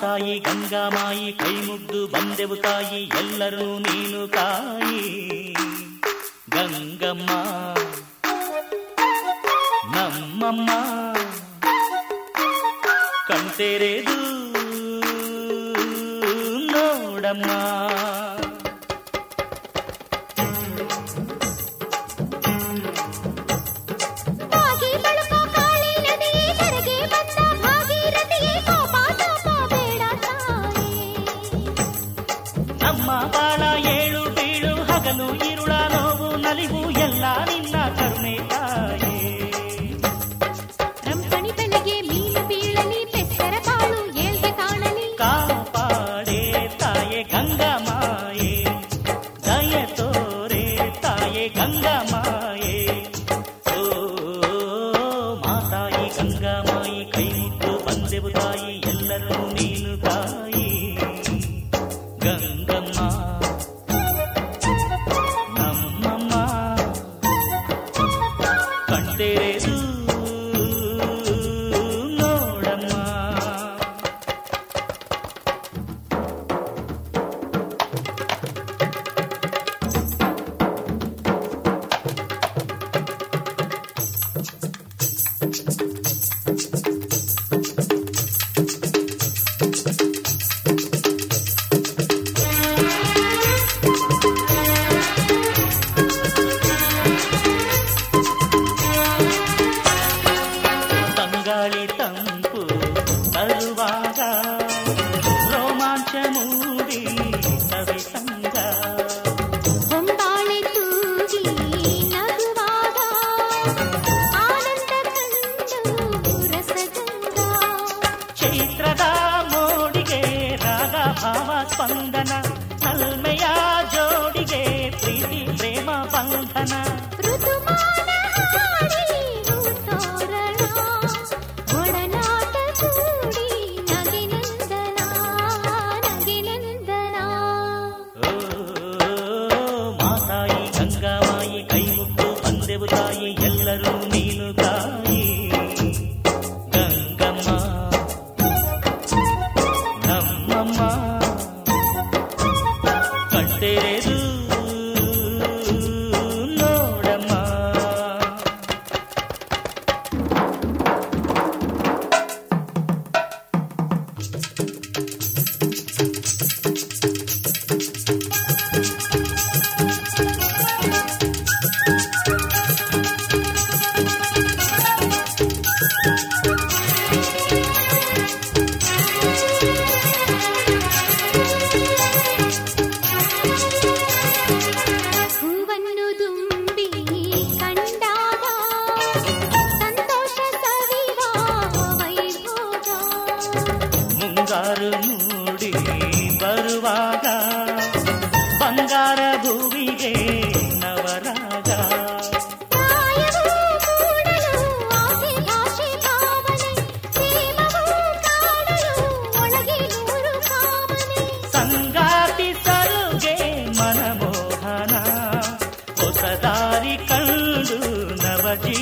ಮಾತಾಯಿ ಗಂಗಾಮಾಯಿ ಕೈ ಮುಗ್ದು ಬಂದೆವು ತಾಯಿ ಎಲ್ಲರೂ ನೀನು ತಾಯಿ ಗಂಗಮ್ಮ ನಮ್ಮಮ್ಮ ಕಣ್ತೆರೆದು ನೋಡಮ್ಮ ಕಾಗಿ ಬಳುಕ ಕಾಳಿ ನದಿಯೇ ಕರೆಗೆ ಬಂದ ಭಾಗೀರಥಿಯೇ ಕೋಪ ತಾಪ ಬೇಡ ತಾಯೇ ನಮ್ಮ ಬಾಳ ಏಳು ಬೀಳು ಹಗಲು ಇರುಳ ನೋವು ನಲಿವು ಎಲ್ಲ ನಿನ್ನ ಕರುಣೆ ತಾಯೇ ರಂಪಣಿ ಬೆಳೆಗೆ ಮೀನು ಬೀಳಲಿ ಬೆಕ್ಕರ ಕಾಳು ಏಳ್ಗೆ ಕಾಣಲಿ ಕಾಪಾಡೆ ತಾಯೆ ಗಂಗಮಾಯೆ ದಯ ತೋರೆ ತಾಯೆ ಗಂಗಮಾಯೆ ಓ ಮಾತಾಯಿ ಗಂಗಮಾಯಿ ಕೈ ಮುಟ್ಟು ಬಂದೆವು ತಾಯಿ ಎಲ್ಲರೂ ನೀನು ತಾಯಿ ಗಂಗಮ್ಮ ನಮ್ಮಮ್ಮ ಕಣ್ತೆರೆದು ನೋಡಮ್ಮ ತಂಗಾಳಿ ತಂಪು ತರುವಾಗ ರೋಮಾಂಚ ಮೂಡಿ ಸವಿ ಸಂಗ ಹೊಂಬಾಳೆ ತೂಗಿ ನಗುವಾಗ ಆನಂದ ಕಂಡು ರಸಗಂಗಾ ಚೈತ್ರದ ಮೋಡಿಗೆ ರಾಗ ಭಾವ ಸ್ಪಂದನ ನಲ್ಮೆಯ ಜೋಡಿಗೆ ಪ್ರೀತಿ ಪ್ರೇಮ ಬಂಧನ ಋತುಮಾನ ಹಾಡಿ ಹೂತೋರಣ ಒಡನಾಟ ಕೂಡಿ ನಗಿನಂದನ ನಗಿನಂದನ ಓ ಮಾತಾಯಿ ಗಂಗಾಮಾಯಿ ಕೈ ಮುಟ್ಟು ಬಂದೆವು ತಾಯಿ ಎಲ್ಲರೂ ನೀನು ತಾಯಿ ಗಂಗಮ್ಮ ನಮ್ಮಮ್ಮ ಕಣ್ಣೆರೆದು ನೋಡಮ್ಮ ಹೂವನ್ನು ದುಂಬಿ ಕಂಡಾಗ ಸಂತೋಷ ಸವಿವ ವೈಭೋಗ ಮುಂಗಾರು ಮೂಡಿ ಬರುವಾಗ ಬಂಗಾರ ಭೂವಿಗೆ ನವರಾಗ ಪ್ರಾಯವೂ ಮೂಡಲು ಆಸೆ ಭಾಷೆ ಭಾವನೆ ಪ್ರೇಮವೂ ಕಾಡಲು ಒಳಗೆ ನೂರು ಕಾಮನೆ ಸಂಗಾತಿ ಸಲುಗೆ ಮನಮೋಹನ ಹೊಸ ದಾರಿ ಕಂಡು ನವ ಜೀವನ